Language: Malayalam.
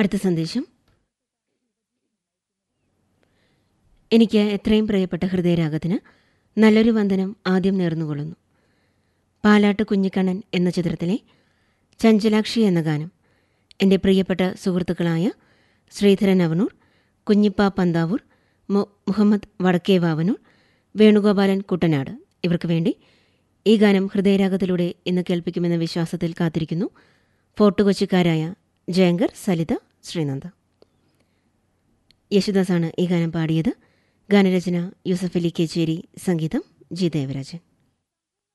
അടുത്ത സന്ദേശം എനിക്ക് എത്രയും പ്രിയപ്പെട്ട ഹൃദയരാഗത്തിന് നല്ലൊരു വന്ദനം ആദ്യം നേർന്നുകൊള്ളുന്നു പാലാട്ട് കുഞ്ഞിക്കണ്ണൻ എന്ന ചിത്രത്തിലെ ചഞ്ചലാക്ഷി എന്ന ഗാനം എൻ്റെ പ്രിയപ്പെട്ട സുഹൃത്തുക്കളായ ശ്രീധരൻ അവനൂർ കുഞ്ഞിപ്പ പന്താവൂർ മു- മുഹമ്മദ് വടക്കേവാവനൂർ വേണുഗോപാലൻ കുട്ടനാട് ഇവർക്ക് വേണ്ടി ഈ ഗാനം ഹൃദയരാഗത്തിലൂടെ ഇന്ന് കേൾപ്പിക്കുമെന്ന വിശ്വാസത്തിൽ കാത്തിരിക്കുന്നു ഫോർട്ട് കൊച്ചിക്കാരായ ജയങ്കർ സലിത ശ്രീനന്ദ യേശുദാസാണ് ഈ ഗാനം പാടിയത് ഗാനരചന യൂസഫ് അലി കേച്ചേരി സംഗീതം ജി ദേവരാജൻ